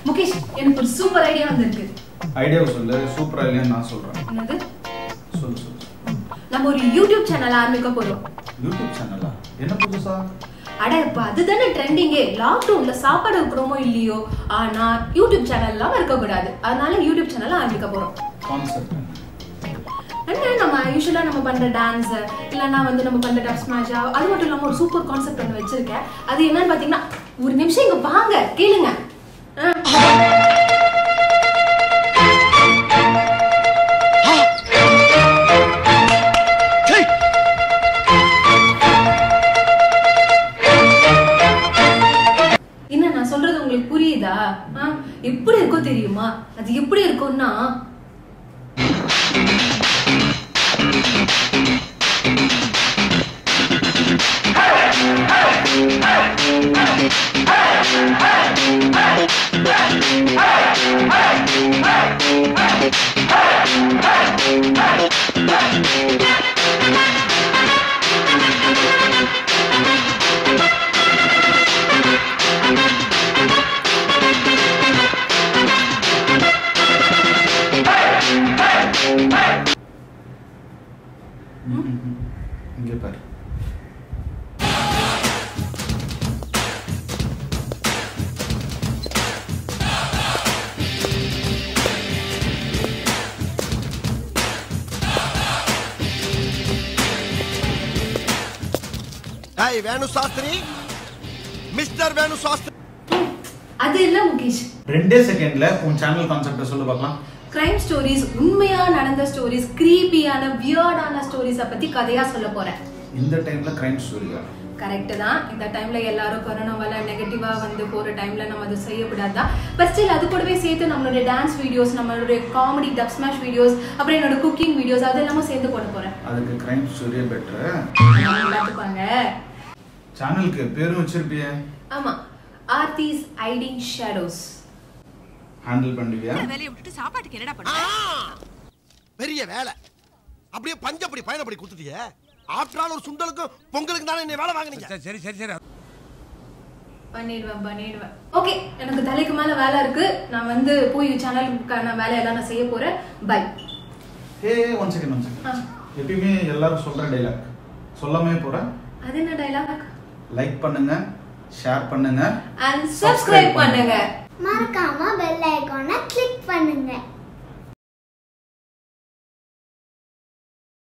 முகேஷ் எனக்கு ஒரு super idea வந்திருக்கு ஐடியாவை சொல்லு சூப்பரா இல்லையான்னு நான் சொல்றேன் என்னது சொல்லு சொல்லு நம்ம ஒரு யூடியூப் சேனல் ஆரம்பிக்க போறோம் யூடியூப் சேனலா என்ன புதுசா அட இப்ப அதுதானே ட்ரெண்டிங்கே லாக்டவுன்ல சாப்பாடு இருக்கிறோமோ இல்லையோ ஆனா யூடியூப் சேனல் எல்லாம் இருக்க கூடாது அதனால யூடியூப் சேனல் ஆரம்பிக்க போறோம் கான்செப்ட் என்ன நம்ம யூஸ்வலா நம்ம பண்ற டான்ஸ் இல்லைன்னா வந்து நம்ம பண்ற டப் ஸ்மாஷ் அது மட்டும் இல்லாம ஒரு சூப்பர் கான்செப்ட் ஒன்று வச்சிருக்கேன் அது என்னன்னு பாத்தீங்கன்னா ஒரு நிமிஷம் இங்க வாங்க கேளுங்க ஆ. என்ன நான் சொல்றது உங்களுக்கு புரியுதா ஆ? எப்படி இருக்கோ தெரியுமா அது எப்படி இருக்கும்னா இங்கே பாரு ஏய் வேணு சாஸ்திரி மிஸ்டர் வேணு சாஸ்திரி அது இல்ல முகேஷ் ரெண்டே செகண்ட்ல உன் சேனல் கான்செப்டை சொல்லு பார்க்கலாம் கிரைம் ஸ்டோரிஸ் உண்மையா நடந்த ஸ்டோரிஸ் கிரீப்பியான வியர்டான ஸ்டோரிஸ பத்தி கதையா சொல்ல போறேன் இந்த டைம்ல கிரைம் ஸ்டோரியா கரெக்ட் தான் இந்த டைம்ல எல்லாரும் கொரோனாவால நெகட்டிவா வந்து போற டைம்ல நம்ம அது செய்யக்கூடாதான் பட் ஸ்டில் அது கூடவே சேர்த்து நம்மளுடைய டான்ஸ் வீடியோஸ் நம்மளுடைய காமெடி டப் ஸ்மாஷ் வீடியோஸ் அப்புறம் என்னோட குக்கிங் வீடியோஸ் அது எல்லாமே சேர்ந்து போட போறேன் அதுக்கு கிரைம் ஸ்டோரியே பெட்டர் பார்த்துப்பாங்க சேனலுக்கு பேரும் வச்சிருப்பியே ஆமா ஆர்த்திஸ் ஐடிங் ஷேடோஸ் ஹேண்டில் பண்ணுவியா வேலையை விட்டுட்டு சாப்பாட்டுக்கு என்னடா பண்ண பெரிய வேலை அப்படியே பஞ்சப்படி பயணப்படி கொடுத்துட்டியே ஆஃப்டர் ஆல் ஒரு சுண்டலுக்கும் பொங்கலுக்கு தானே என்னை வேலை வாங்குனீங்க சரி சரி சரி பண்ணிடுவேன் பண்ணிடுவேன் ஓகே எனக்கு தலைக்கு மேல வேலை இருக்கு நான் வந்து போய் சேனலுக்கான வேலையெல்லாம் நான் செய்ய போறேன் bye hey one second one second எப்பயுமே எல்லாரும் சொல்ற டைலாக் சொல்லாமே போறேன் அது என்ன டைலாக் லைக் பண்ணுங்க ஷேர் பண்ணுங்க அண்ட் சப்ஸ்கிரைப் பண்ணுங்க மறக்காம பெல் ஐகானை கிளிக் பண்ணுங்க